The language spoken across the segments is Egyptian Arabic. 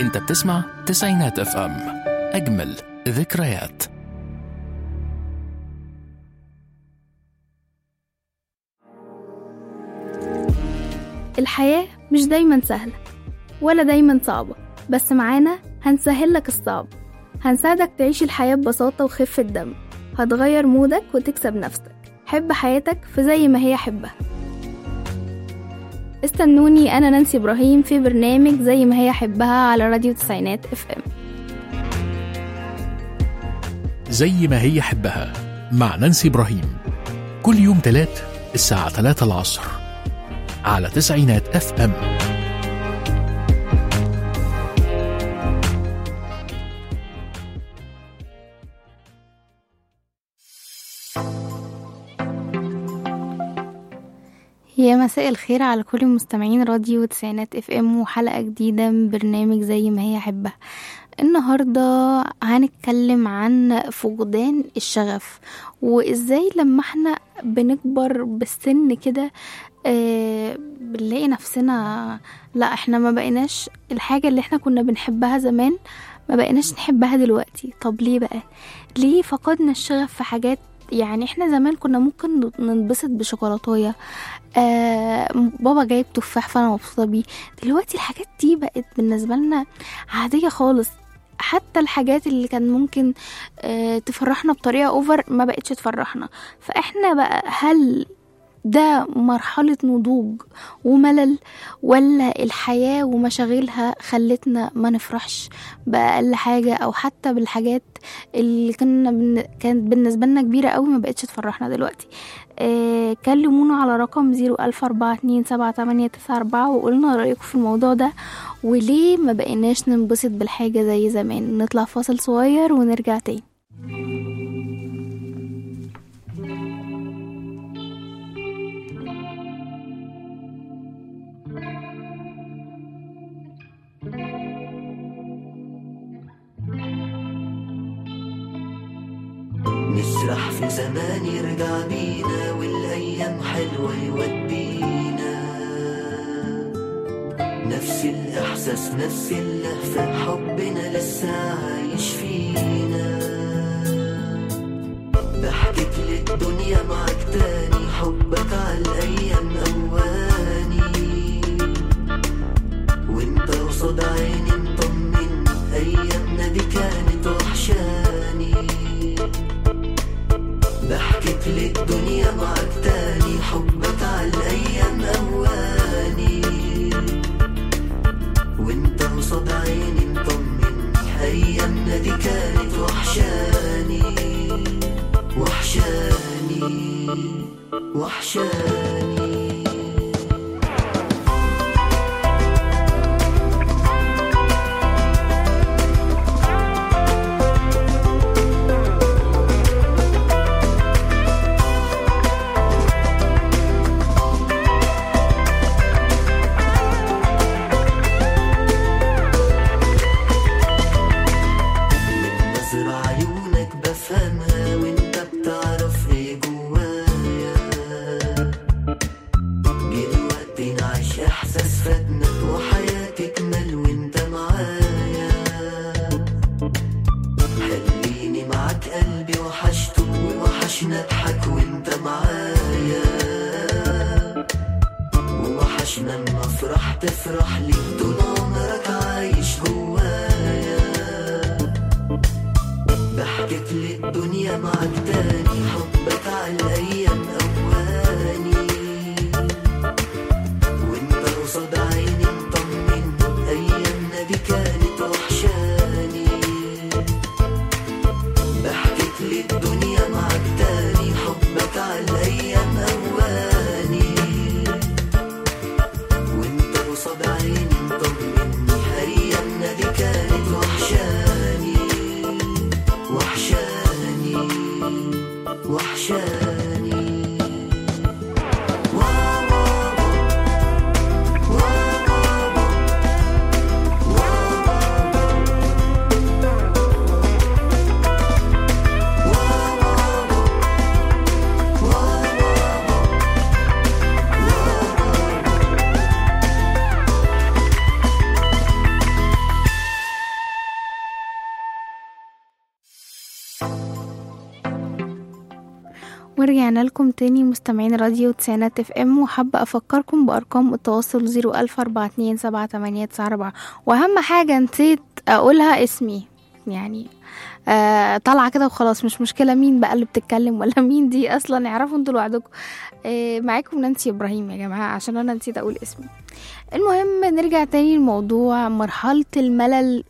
انت بتسمع تسعينات اف ام اجمل ذكريات الحياة مش دايما سهلة ولا دايما صعبة بس معانا هنسهل لك الصعب هنساعدك تعيش الحياة ببساطة وخفة دم هتغير مودك وتكسب نفسك حب حياتك في زي ما هي حبها استنوني أنا نانسي إبراهيم في برنامج زي ما هي حبها على راديو تسعينات اف ام زي ما هي حبها مع نانسي إبراهيم كل يوم تلات الساعة 3 العصر على تسعينات اف ام يا مساء الخير على كل مستمعين راديو تسعينات اف ام وحلقة جديدة من برنامج زي ما هي حبها النهاردة هنتكلم عن فقدان الشغف وازاي لما احنا بنكبر بالسن كده آه بنلاقي نفسنا لا احنا ما بقيناش الحاجة اللي احنا كنا بنحبها زمان ما بقيناش نحبها دلوقتي طب ليه بقى ليه فقدنا الشغف في حاجات يعني احنا زمان كنا ممكن ننبسط بشوكولاتايه آه بابا جايب تفاح فانا مبسوطه بيه دلوقتي الحاجات دي بقت بالنسبه لنا عاديه خالص حتى الحاجات اللي كان ممكن آه تفرحنا بطريقه اوفر ما بقتش تفرحنا فاحنا بقى هل ده مرحلة نضوج وملل ولا الحياة ومشاغلها خلتنا ما نفرحش بأقل حاجة أو حتى بالحاجات اللي كنا بن... كانت بالنسبة لنا كبيرة قوي ما بقتش تفرحنا دلوقتي آه كلمونا على رقم زيرو ألف أربعة اتنين سبعة تمانية تسعة أربعة وقولنا رأيكم في الموضوع ده وليه ما بقيناش ننبسط بالحاجة زي زمان نطلع فاصل صغير ونرجع تاني نسرح في زمان يرجع بينا والايام حلوه يودينا نفس الاحساس نفس اللهفه حبنا لسه عايش فينا بحكيت للدنيا معاك تاني حبك عالايام اواني وانت قصاد عيني مطمن ايامنا دي كانت وحشاني بحكيت للدنيا معاك تاني حبك عالايام اواني وانت قصاد عيني مطمن ايامنا دي كانت وحشاني وحشاني وحشاني من نظر عيونك بفهمها وانت بتعرف ايه جوايا جه الوقت نعيش احساس فاتنا وحياتي تكمل وانت معايا خليني معاك قلبي وحشته ووحشنا اضحك وانت معايا ووحشنا اما افرح تفرح لي طول عمرك عايش جوايا ضحكت للدنيا معاك تاني حبك عالايام اواني وانت قصاد عيني مطمن ايامنا دي كانت وحشاني ضحكت للدنيا معاك تاني حبك عالايام اواني وانت قصاد عيني مطمن ايامنا دي كانت وحشاني وحشاني وحشاني ورجعنا لكم تاني مستمعين راديو تسعينات اف ام وحابة افكركم بارقام التواصل زيرو الف اربعة اتنين سبعة تمانية تسعة اربعة واهم حاجة نسيت اقولها اسمي يعني آه طالعة كده وخلاص مش مشكلة مين بقى اللي بتتكلم ولا مين دي اصلا اعرفوا انتوا لوحدكم آه معاكم نانسي ابراهيم يا جماعة عشان انا نسيت اقول اسمي المهم نرجع تاني لموضوع مرحلة الملل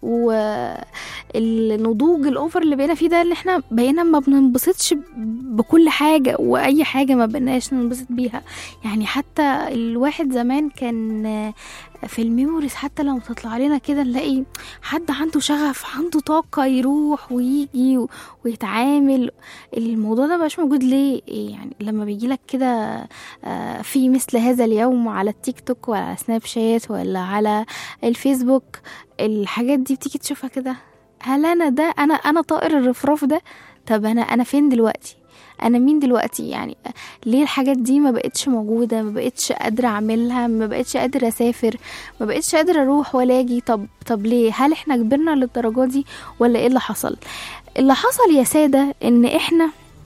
والنضوج الأوفر اللي بقينا فيه ده اللي احنا بقينا ما بننبسطش بكل حاجة وأي حاجة ما بقناش ننبسط بيها يعني حتى الواحد زمان كان في الميموريز حتى لما تطلع علينا كده نلاقي حد عنده شغف عنده طاقة يروح ويجي و- ويتعامل الموضوع ده مبقاش موجود ليه يعني لما بيجيلك كده آه، في مثل هذا اليوم على التيك توك ولا على سناب شات ولا على الفيسبوك الحاجات دي بتيجي تشوفها كده هل انا ده انا انا طائر الرفراف ده طب انا انا فين دلوقتي انا مين دلوقتي يعني ليه الحاجات دي ما بقتش موجوده ما بقتش قادره اعملها ما بقتش قادره اسافر ما بقتش قادره اروح ولا اجي طب طب ليه هل احنا كبرنا للدرجه دي ولا ايه اللي حصل اللي حصل يا ساده ان احنا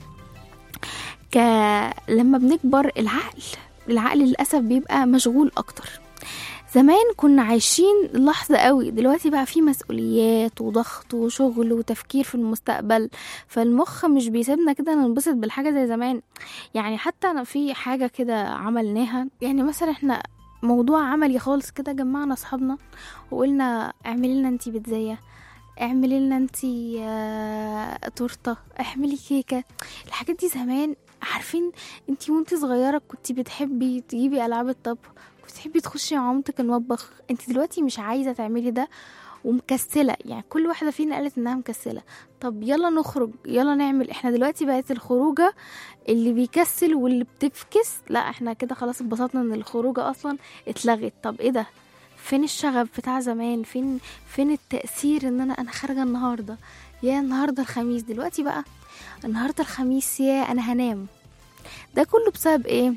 ك لما بنكبر العقل العقل للاسف بيبقى مشغول اكتر زمان كنا عايشين لحظة قوي دلوقتي بقى في مسؤوليات وضغط وشغل وتفكير في المستقبل فالمخ مش بيسيبنا كده ننبسط بالحاجة زي زمان يعني حتى أنا في حاجة كده عملناها يعني مثلا احنا موضوع عملي خالص كده جمعنا اصحابنا وقلنا اعملي لنا انتي بيتزاية اعملي لنا انتي آه، تورته اعملي كيكه الحاجات دي زمان عارفين انتي وانتي صغيره كنتي بتحبي تجيبي العاب الطبخ كنت تحبي تخشي مع مامتك المطبخ انت دلوقتي مش عايزه تعملي ده ومكسله يعني كل واحده فينا قالت انها مكسله طب يلا نخرج يلا نعمل احنا دلوقتي بقت الخروجه اللي بيكسل واللي بتفكس لا احنا كده خلاص اتبسطنا ان الخروجه اصلا اتلغت طب ايه ده فين الشغف بتاع زمان فين فين التأثير ان انا انا خارجه النهارده يا النهارده الخميس دلوقتي بقى النهارده الخميس يا انا هنام ده كله بسبب ايه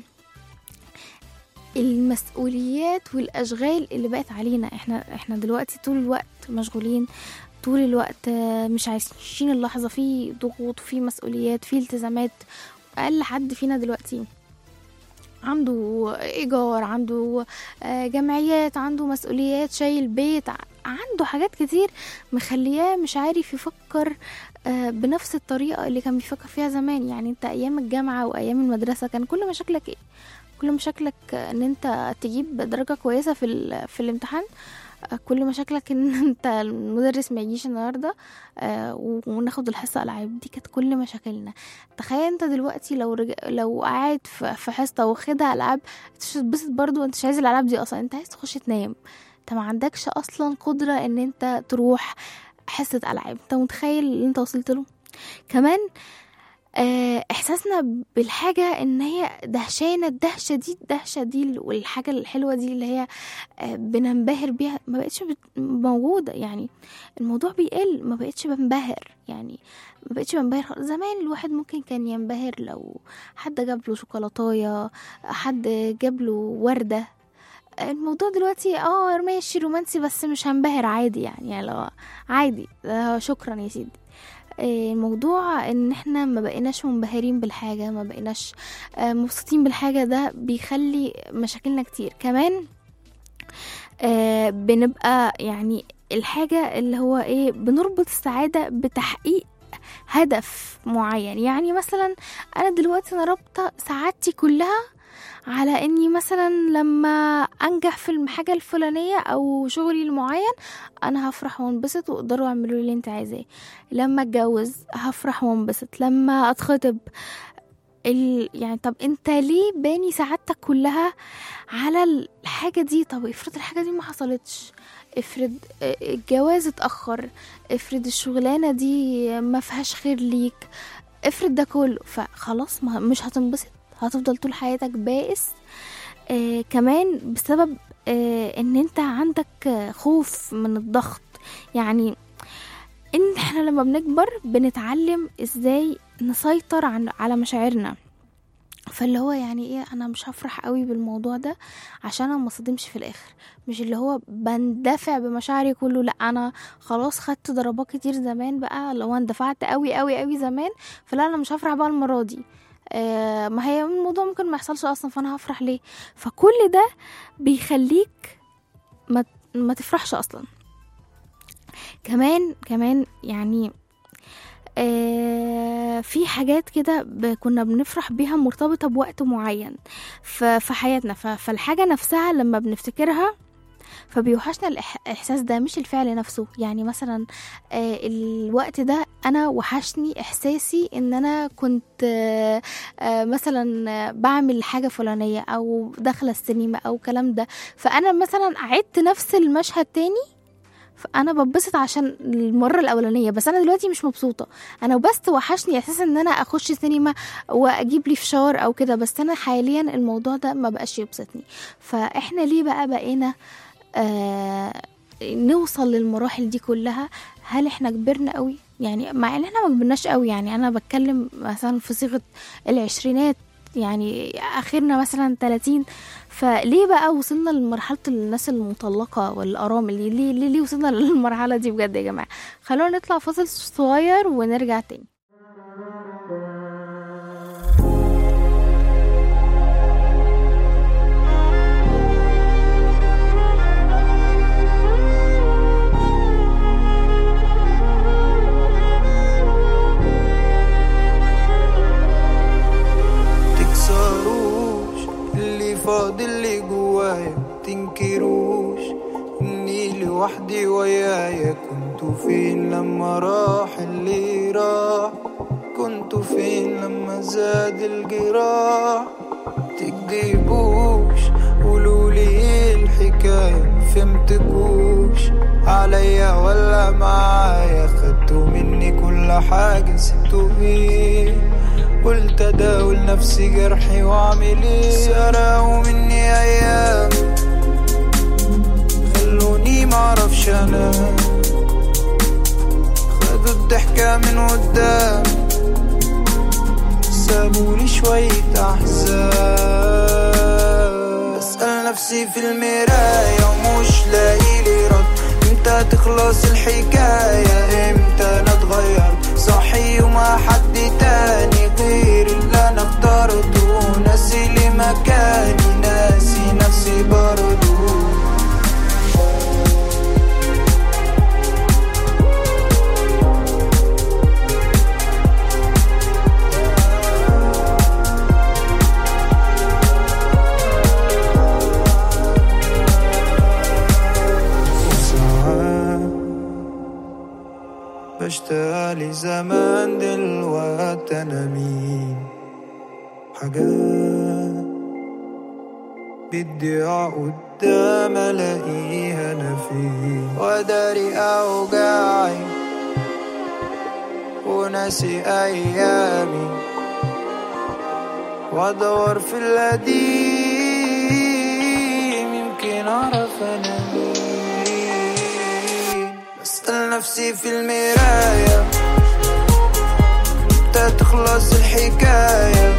المسؤوليات والاشغال اللي بقت علينا احنا احنا دلوقتي طول الوقت مشغولين طول الوقت آه، مش عايشين اللحظه في ضغوط في مسؤوليات في التزامات اقل حد فينا دلوقتي عنده ايجار عنده آه، جمعيات عنده مسؤوليات شايل بيت ع- عنده حاجات كتير مخلياه مش عارف يفكر آه، بنفس الطريقه اللي كان بيفكر فيها زمان يعني انت ايام الجامعه وايام المدرسه كان كل مشاكلك ايه كل مشاكلك ان انت تجيب درجة كويسة في, ال- في الامتحان آه، كل مشاكلك ان انت المدرس ما يجيش النهارده آه، وناخد الحصه العاب دي كانت كل مشاكلنا تخيل انت دلوقتي لو رج... لو قاعد في في حصه واخدها العاب انت مش هتتبسط برضو انت مش عايز الالعاب دي اصلا انت عايز تخش تنام انت ما عندكش اصلا قدره ان انت تروح حصه العاب انت متخيل اللي انت وصلت له كمان آه، احساسنا بالحاجه ان هي دهشانه الدهشه دي الدهشه دي والحاجه الحلوه دي اللي هي آه، بننبهر بيها ما بقتش بت- موجوده يعني الموضوع بيقل ما بقتش بنبهر يعني ما بقتش بنبهر خالص. زمان الواحد ممكن كان ينبهر لو حد جاب له شوكولاتايه حد جاب له ورده الموضوع دلوقتي اه ماشي رومانسي بس مش هنبهر عادي يعني, يعني لو عادي آه، شكرا يا سيدي آه، الموضوع ان احنا ما بقيناش منبهرين بالحاجة ما بقيناش آه، مبسوطين بالحاجة ده بيخلي مشاكلنا كتير كمان آه، بنبقى يعني الحاجة اللي هو ايه بنربط السعادة بتحقيق هدف معين يعني مثلا انا دلوقتي انا رابطة سعادتي كلها على اني مثلا لما انجح في الحاجة الفلانية او شغلي المعين انا هفرح وانبسط واقدروا يعملوا لي اللي انت عايزاه لما اتجوز هفرح وانبسط لما اتخطب ال... يعني طب انت ليه باني سعادتك كلها على الحاجة دي طب افرض الحاجة دي ما حصلتش افرض اه، الجواز اتأخر افرض الشغلانة دي ما فيهاش خير ليك افرض ده كله فخلاص ما مش هتنبسط هتفضل طول حياتك بائس آه كمان بسبب آه ان انت عندك آه، خوف من الضغط يعني ان احنا لما بنكبر بنتعلم ازاي نسيطر عن على مشاعرنا فاللي هو يعني ايه انا مش هفرح قوي بالموضوع ده عشان انا ما اصدمش في الاخر مش اللي هو بندفع بمشاعري كله لا انا خلاص خدت ضربات كتير زمان بقى لو انا دفعت قوي قوي قوي زمان فلا انا مش هفرح بقى المره دي آه ما هي الموضوع ممكن ما يحصلش اصلا فانا هفرح ليه فكل ده بيخليك ما ما تفرحش اصلا كمان كمان يعني آه في حاجات كده ب- كنا بنفرح بيها مرتبطة بوقت معين ف- في حياتنا ف- فالحاجة نفسها لما بنفتكرها فبيوحشنا الإح- الإحساس ده مش الفعل نفسه يعني مثلا آه الوقت ده أنا وحشني إحساسي إن أنا كنت آه آه مثلا آه، بعمل حاجة فلانية أو داخلة السينما أو كلام ده فأنا مثلا عدت نفس المشهد تاني فانا ببسط عشان المره الاولانيه بس انا دلوقتي مش مبسوطه انا بس وحشني احساس ان انا اخش سينما واجيب لي فشار او كده بس انا حاليا الموضوع ده ما بقاش يبسطني فاحنا ليه بقى بقينا آه نوصل للمراحل دي كلها هل احنا كبرنا قوي يعني مع ان احنا ما كبرناش قوي يعني انا بتكلم مثلا في صيغه العشرينات يعني اخرنا مثلا 30 فليه بقى وصلنا لمرحله الناس المطلقه والارامل دي ليه ليه, ليه وصلنا للمرحله دي بجد يا جماعه خلونا نطلع فاصل صغير ونرجع تاني تكسروش اللي فاضل لي جوايا تنكروش اني لوحدي ويايا كنتوا فين لما راح اللي راح كنتوا فين لما زاد الجراح تكذبوش قولولي ايه الحكاية فهمتكوش عليا ولا معايا خدتوا مني كل حاجة سبتوا ايه قلت اداول نفسي جرحي واعمل ايه سرقوا مني ايام خلوني معرفش انام خدوا الضحكة من قدام سابولي شوية أحزان بسأل نفسي في المراية ومش لاقي لي رد امتى تخلص الحكاية امتى انا اتغيرت صحي وما حد تاني غير اللي انا اخترته ناسي لي مكاني ناسي نفسي برضو ساعات بشتغل زمان دلوقت انا مين حاجات بتضيع قدام الاقيها انا فين واداري اوجاعي وناسي ايامي وادور في القديم يمكن اعرف انا مين بسأل نفسي في المراية امتى تخلص الحكاية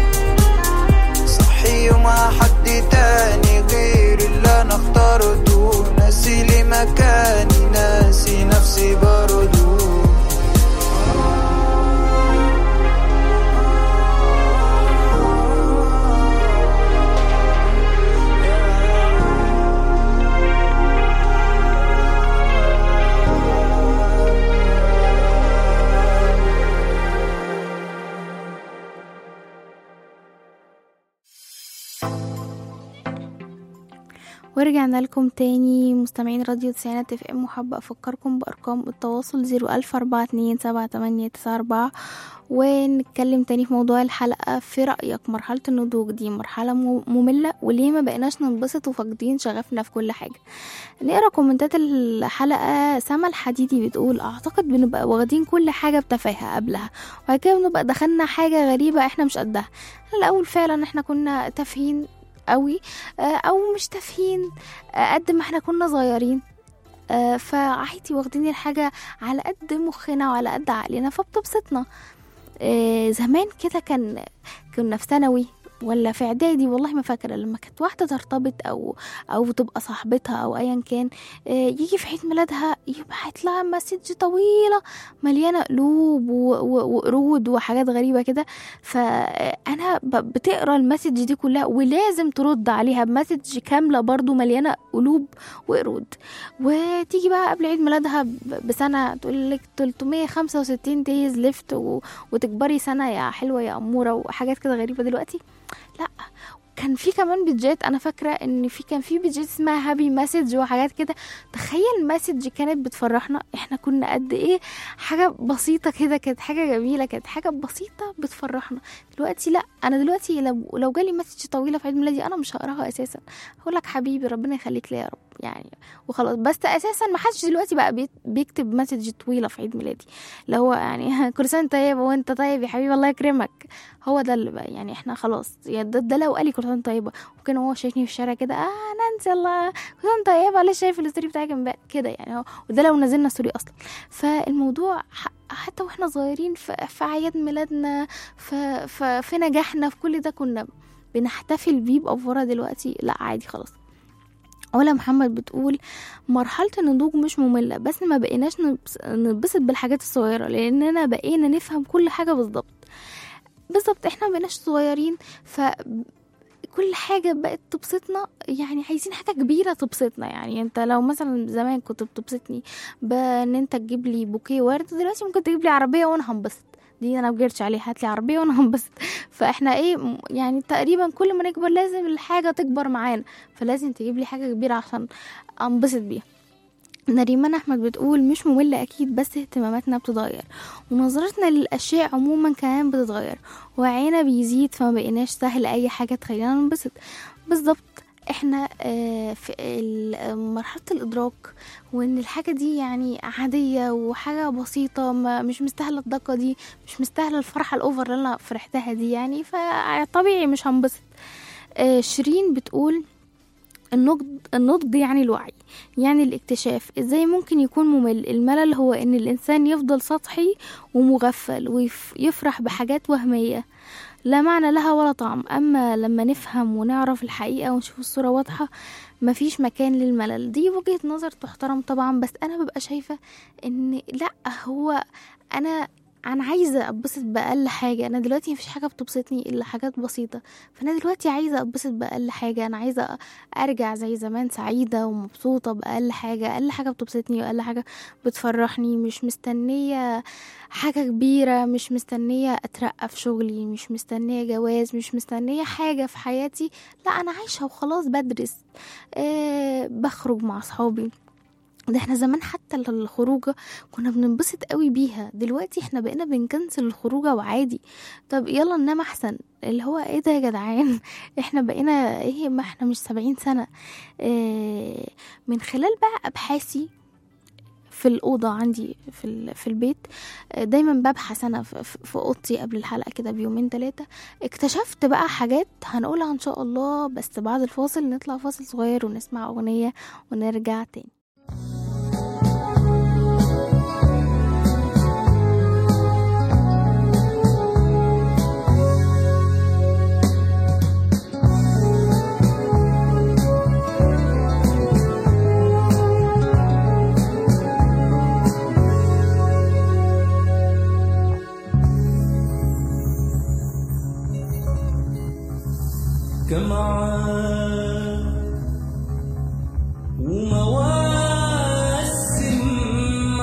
صحي وما حد تاني غير اللي انا اخترته ناسي لي مكاني ناسي نفسي برضو ورجعنا لكم تاني مستمعين راديو تسعينات اف ام وحابة افكركم بارقام التواصل زيرو الف اربعة اتنين سبعة تمانية تسعة اربعة ونتكلم تاني في موضوع الحلقة في رأيك مرحلة النضوج دي مرحلة مم- مملة وليه ما بقيناش ننبسط وفاقدين شغفنا في كل حاجة نقرا كومنتات الحلقة سما الحديدي بتقول اعتقد بنبقى واخدين كل حاجة بتفاهة قبلها وبعد كده بنبقى دخلنا حاجة غريبة احنا مش قدها الاول فعلا احنا كنا تافهين قوي آه، او مش تافهين آه، قد ما احنا كنا صغيرين آه، فعادي واخدين الحاجة على قد مخنا وعلى قد عقلنا فبتبسطنا آه، زمان كده كان كنا في ثانوي ولا في اعدادي والله ما فاكره لما كانت واحده ترتبط او او تبقى صاحبتها او ايا كان آه، يجي في عيد ميلادها يبعت لها مسج طويله مليانه قلوب و- و- وقرود وحاجات غريبه كده فانا ب- بتقرا المسج دي كلها ولازم ترد عليها بمسج كامله برضو مليانه قلوب وقرود وتيجي بقى قبل عيد ميلادها ب- بسنه تقول لك 365 دايز ليفت و... وتكبري سنه يا حلوه يا اموره وحاجات كده غريبه دلوقتي لا كان في كمان بيجات انا فاكره ان في كان في بيجات اسمها هابي مسج وحاجات كده تخيل مسج كانت بتفرحنا احنا كنا قد ايه حاجه بسيطه كده كانت حاجه جميله كانت حاجه بسيطه بتفرحنا دلوقتي لا انا دلوقتي لو لو جالي مسج طويله في عيد ميلادي انا مش هقراها اساسا هقول لك حبيبي ربنا يخليك ليا يا رب يعني وخلاص بس اساسا ما حدش دلوقتي بقى بيت- بيكتب مسج طويله في عيد ميلادي اللي هو يعني كل سنه وأنت طيب وانت طيب يا حبيبي الله يكرمك هو ده اللي بقى يعني احنا خلاص يعني ده, ده لو قالي كل سنه وأنت طيبه ممكن هو شايفني في الشارع كده اه نانسي الله كل سنه وأنت طيبه ليه شايف الستوري بتاعك امبارح كده يعني هو وده لو نزلنا ستوري اصلا فالموضوع ح- حتى واحنا صغيرين في, في اعياد ميلادنا في, في, في نجاحنا في كل ده كنا بنحتفل بيه بأفورة دلوقتي لا عادي خلاص علا محمد بتقول مرحلة النضوج مش مملة بس ما بقيناش نبس- نتبسط بالحاجات الصغيرة لأننا بقينا نفهم كل حاجة بالظبط بالظبط احنا ما بقيناش صغيرين ف كل حاجة بقت تبسطنا يعني عايزين حاجة كبيرة تبسطنا يعني انت لو مثلا زمان كنت بتبسطني بان انت تجيب لي بوكيه ورد دلوقتي ممكن تجيب لي عربية وانا هنبسط دي انا مجرتش عليها هات لي عربية وانا هنبسط فاحنا ايه م- يعني تقريبا كل ما نكبر لازم الحاجة تكبر معانا فلازم تجيب لي حاجة كبيرة عشان انبسط بيها نريمان احمد بتقول مش مملة اكيد بس اهتماماتنا بتتغير ونظرتنا للاشياء عموما كمان بتتغير وعينا بيزيد فما بقيناش سهل اي حاجة تخلينا ننبسط بالظبط احنا آه، في ال- مرحلة الادراك وان الحاجة دي يعني عادية وحاجة بسيطة ما مش مستاهلة الدقة دي مش مستاهلة الفرحة الاوفر اللي انا فرحتها دي يعني فطبيعي مش هنبسط آه، شيرين بتقول النضج النضج يعني الوعي يعني الاكتشاف ازاي ممكن يكون ممل الملل هو ان الانسان يفضل سطحي ومغفل ويفرح بحاجات وهمية لا معنى لها ولا طعم اما لما نفهم ونعرف الحقيقة ونشوف الصورة واضحة مفيش مكان للملل دي وجهة نظر تحترم طبعا بس انا ببقى شايفة ان لا هو انا انا عايزه اتبسط باقل حاجه انا دلوقتي مفيش حاجه بتبسطني الا حاجات بسيطه فانا دلوقتي عايزه اتبسط باقل حاجه انا عايزه ارجع زي زمان سعيده ومبسوطه باقل حاجه اقل حاجه بتبسطني واقل حاجه بتفرحني مش مستنيه حاجه كبيره مش مستنيه اترقى في شغلي مش مستنيه جواز مش مستنيه حاجه في حياتي لا انا عايشه وخلاص بدرس أه بخرج مع اصحابي ده احنا زمان حتى الخروجه كنا بننبسط قوي بيها دلوقتي احنا بقينا بنكنسل الخروجه وعادي طب يلا ننام احسن اللي هو ايه ده يا جدعان احنا بقينا ايه ما احنا مش سبعين سنه اه من خلال بقى ابحاثي في الأوضة عندي في, ال- في البيت آه، دايما ببحث أنا في, في في أوضتي قبل الحلقة كده بيومين ثلاثة اكتشفت بقى حاجات هنقولها إن شاء الله بس بعد الفاصل نطلع فاصل صغير ونسمع أغنية ونرجع تاني كم عام ومواسم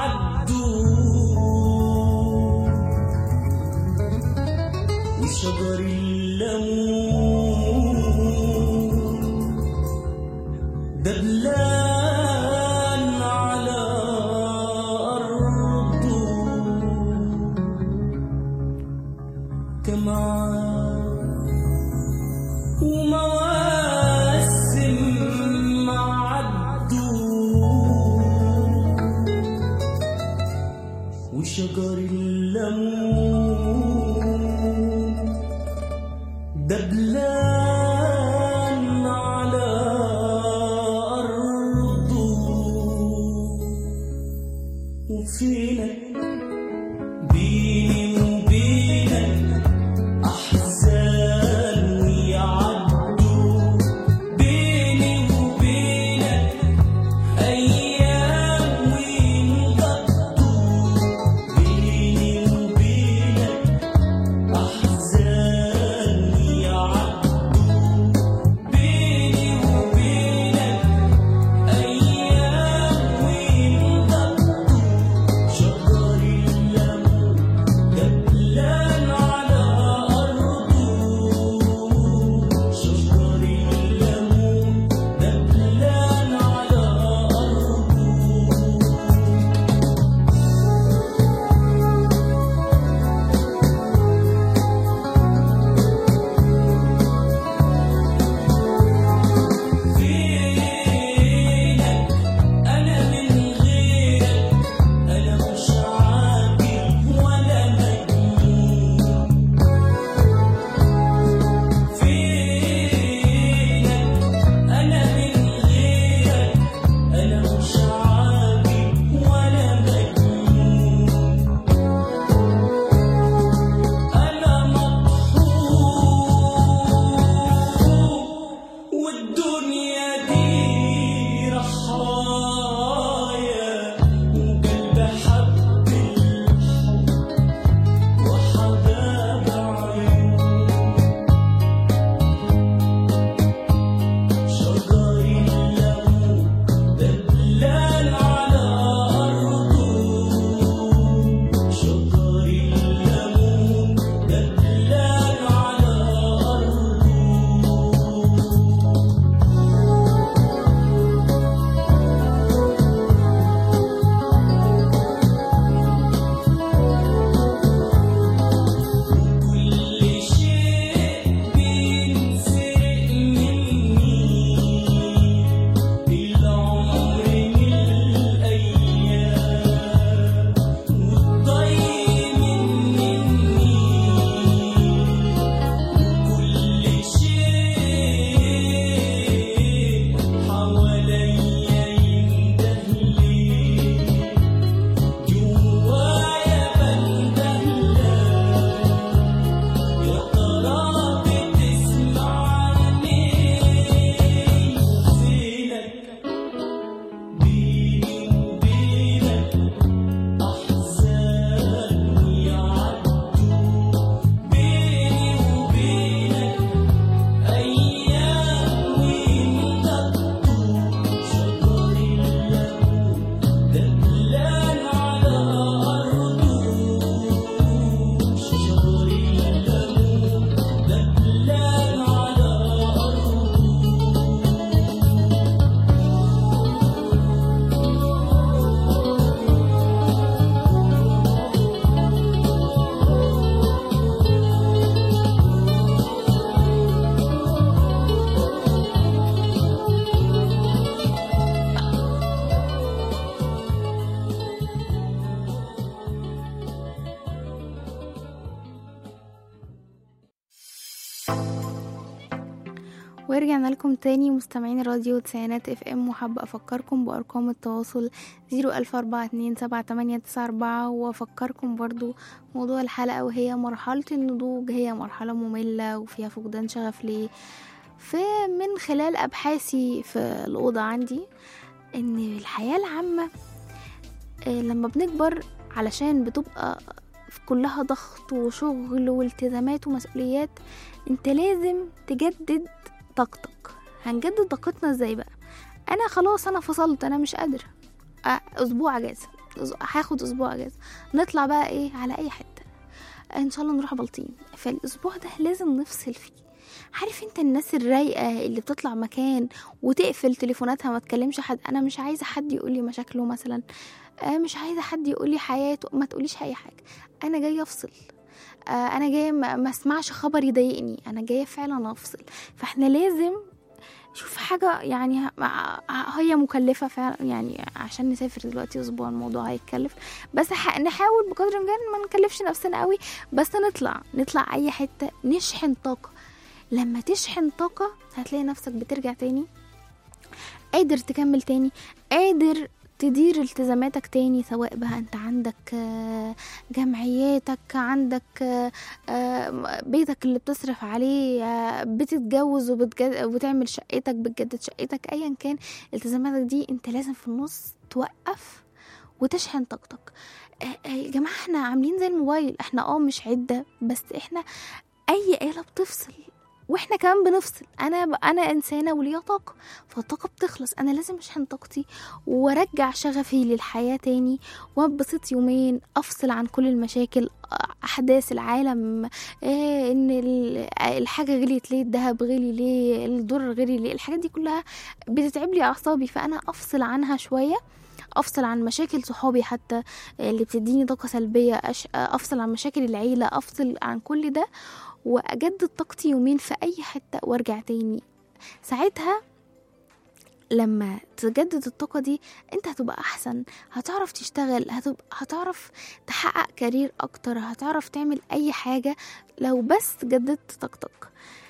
عدوا وشجر الليمون دبلان على أرضه كم عام ومواسم عدوا وشجر الليمون دبلان على أرضه ورجعنا لكم تاني مستمعين راديو تسعينات اف ام وحابة افكركم بارقام التواصل زيرو الف اربعة اتنين سبعة تمانية تسعة اربعة وافكركم برضو موضوع الحلقة وهي مرحلة النضوج هي مرحلة مملة وفيها فقدان شغف ليه فمن خلال ابحاثي في الاوضة عندي ان الحياة العامة آه، لما بنكبر علشان بتبقى كلها ضغط وشغل والتزامات ومسؤوليات انت لازم تجدد طاقتك هنجدد طاقتنا ازاي بقى انا خلاص انا فصلت انا مش قادره أ- اسبوع اجازه أس- هاخد اسبوع اجازه نطلع بقى ايه على اي حته ان شاء الله نروح بلطيم فالاسبوع ده لازم نفصل فيه عارف انت الناس الرايقه اللي بتطلع مكان وتقفل تليفوناتها ما تكلمش حد انا مش عايزه حد يقول لي مشاكله مثلا آه، مش عايزه حد يقول لي حياته ما تقوليش اي حاجه انا جايه افصل آه، انا جايه ما ما اسمعش خبر يضايقني انا جايه فعلا افصل فاحنا لازم شوف حاجة يعني ه- مع- هي مكلفة فعلا يعني عشان نسافر دلوقتي أسبوع الموضوع هيتكلف بس ح- نحاول بقدر الإمكان ما نكلفش نفسنا قوي بس نطلع نطلع أي حتة نشحن طاقة لما تشحن طاقة هتلاقي نفسك بترجع تاني قادر تكمل تاني قادر تدير التزاماتك تاني سواء بقى انت عندك آه، جمعياتك عندك آه، آه، بيتك اللي بتصرف عليه آه، بتتجوز وبتجد... وبتعمل شقتك بتجدد شقتك ايا كان التزاماتك دي انت لازم في النص توقف وتشحن طاقتك آه، آه، يا جماعه احنا عاملين زي الموبايل احنا اه مش عده بس احنا اي آلة بتفصل واحنا كمان بنفصل انا ب... انا انسانه وليا طاقه فالطاقه بتخلص انا لازم اشحن طاقتي وارجع شغفي للحياه تاني وانبسط يومين افصل عن كل المشاكل احداث العالم إيه ان ال- الحاجه غليت ليه الذهب غلي ليه الدولار غلي ليه الحاجات دي كلها بتتعب لي اعصابي فانا افصل عنها شويه افصل عن مشاكل صحابي حتى اللي بتديني طاقه سلبيه أش... افصل عن مشاكل العيله افصل عن كل ده واجدد طاقتي يومين في اي حته وارجع تاني ساعتها لما تجدد الطاقة دي انت هتبقى احسن هتعرف تشتغل هتبقى هتعرف تحقق كارير اكتر هتعرف تعمل اي حاجة لو بس جددت طاقتك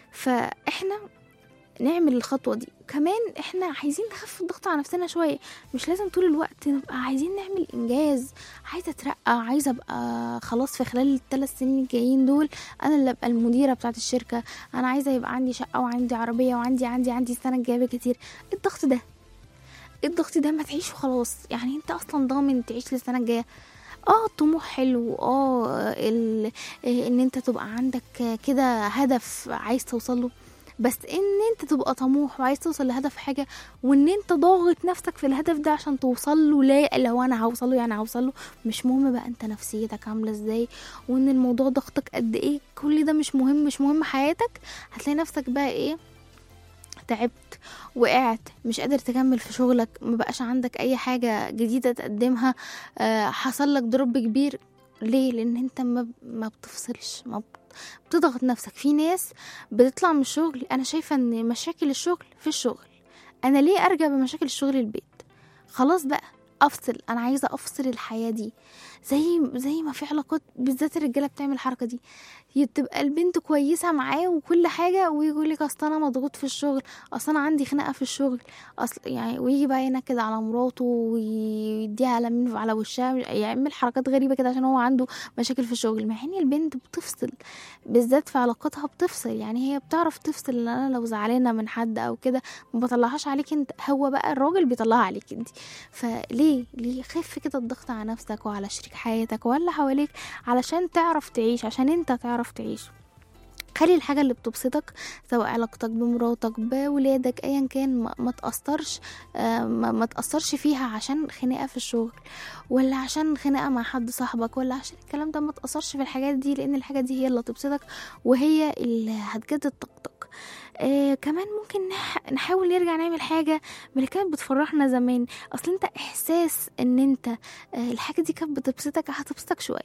فاحنا نعمل الخطوة دي كمان احنا عايزين نخفف الضغط على نفسنا شوية مش لازم طول الوقت نبقى عايزين نعمل انجاز عايزة اترقى عايزة ابقى خلاص في خلال الثلاث سنين الجايين دول انا اللي ابقى المديرة بتاعت الشركة انا عايزة يبقى عندي شقة وعندي عربية وعندي عندي عندي السنة الجاية بكتير إيه الضغط ده إيه الضغط ده ما تعيش وخلاص يعني انت اصلا ضامن تعيش للسنة الجاية اه الطموح حلو اه ال- إيه، ان انت تبقى عندك كده هدف عايز توصله بس ان انت تبقى طموح وعايز توصل لهدف حاجه وان انت ضاغط نفسك في الهدف ده عشان توصل له لا لو انا هوصله يعني هوصله مش مهم بقى انت نفسيتك عامله ازاي وان الموضوع ضغطك قد ايه كل ده مش مهم مش مهم حياتك هتلاقي نفسك بقى ايه تعبت وقعت مش قادر تكمل في شغلك مبقاش عندك اي حاجة جديدة تقدمها آه، حصل لك دروب كبير ليه لان انت ما, ما بتفصلش ما بت- بتضغط نفسك في ناس بتطلع من الشغل انا شايفة ان مشاكل الشغل في الشغل انا ليه ارجع بمشاكل الشغل البيت خلاص بقى افصل انا عايزه افصل الحياه دي زي زي ما في علاقات بالذات الرجاله بتعمل الحركه دي هي تبقى البنت كويسه معاه وكل حاجه ويقول لك اصل انا مضغوط في الشغل اصل انا عندي خناقه في الشغل اصل يعني ويجي بقى ينكد على مراته ويديها على من على وشها يعمل حركات غريبه كده عشان هو عنده مشاكل في الشغل مع ان البنت بتفصل بالذات في علاقاتها بتفصل يعني هي بتعرف تفصل ان انا لو زعلانه من حد او كده ما بطلعهاش عليك انت هو بقى الراجل بيطلعها عليك انت فليه ليه خف كده الضغط على نفسك وعلى شريك حياتك ولا حواليك علشان تعرف تعيش عشان انت تعرف تعيش خلي الحاجة اللي بتبسطك سواء علاقتك بمراتك بولادك ايا كان ما, ما تأثرش آه، ما, ما تأثرش فيها عشان خناقة في الشغل ولا عشان خناقة مع حد صاحبك ولا عشان الكلام ده ما تأثرش في الحاجات دي لأن الحاجة دي هي اللي تبسطك وهي اللي هتجدد طاقتك آه كمان ممكن نح- نحاول نرجع نعمل حاجة من اللي كانت بتفرحنا زمان اصل انت احساس ان انت آه الحاجة دي كانت بتبسطك هتبسطك شوية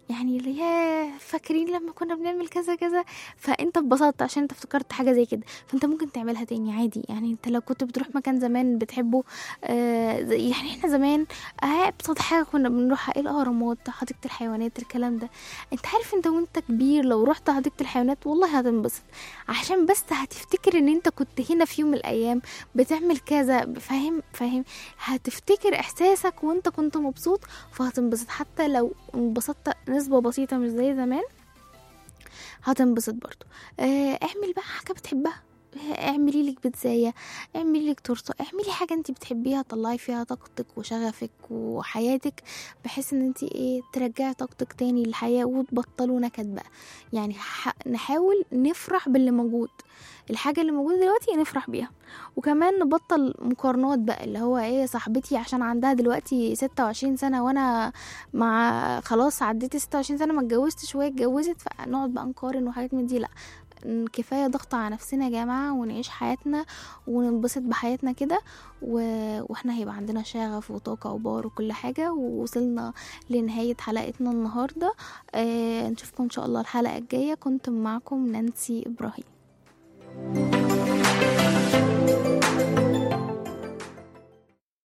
يعني اللي هي فاكرين لما كنا بنعمل كذا كذا فانت اتبسطت عشان انت افتكرت حاجه زي كده فانت ممكن تعملها تاني عادي يعني انت لو كنت بتروح مكان زمان بتحبه آه زي- يعني احنا زمان آه، ابسط حاجه كنا بنروحها ايه الاهرامات حديقه الحيوانات الكلام ده انت عارف انت وانت كبير لو رحت حديقه الحيوانات والله هتنبسط عشان بس هتفتكر ان انت كنت هنا في يوم من الايام بتعمل كذا فاهم فاهم هتفتكر احساسك وانت كنت مبسوط فهتنبسط حتى لو انبسطت نسبة بسيطة مش زي زمان هتنبسط برضو آه، اعمل بقى حاجة بتحبها آه، اعملي لك بيتزاية اعملي لك تورته اعملي حاجة انت بتحبيها طلعي فيها طاقتك وشغفك وحياتك بحيث ان انت ايه ترجعي طاقتك تاني للحياة وتبطلوا نكد بقى يعني ح- نحاول نفرح باللي موجود الحاجة اللي موجودة دلوقتي نفرح بيها وكمان نبطل مقارنات بقى اللي هو ايه صاحبتي عشان عندها دلوقتي ستة وعشرين سنة وانا مع خلاص عديت ستة وعشرين سنة ما اتجوزتش وهي اتجوزت فنقعد بقى نقارن وحاجات من دي لا ن- كفاية ضغط على نفسنا يا جماعة ونعيش حياتنا وننبسط بحياتنا كده و... واحنا هيبقى عندنا شغف وطاقة وبار وكل حاجة ووصلنا لنهاية حلقتنا النهاردة آه نشوفكم ان شاء الله الحلقة الجاية كنت معكم نانسي ابراهيم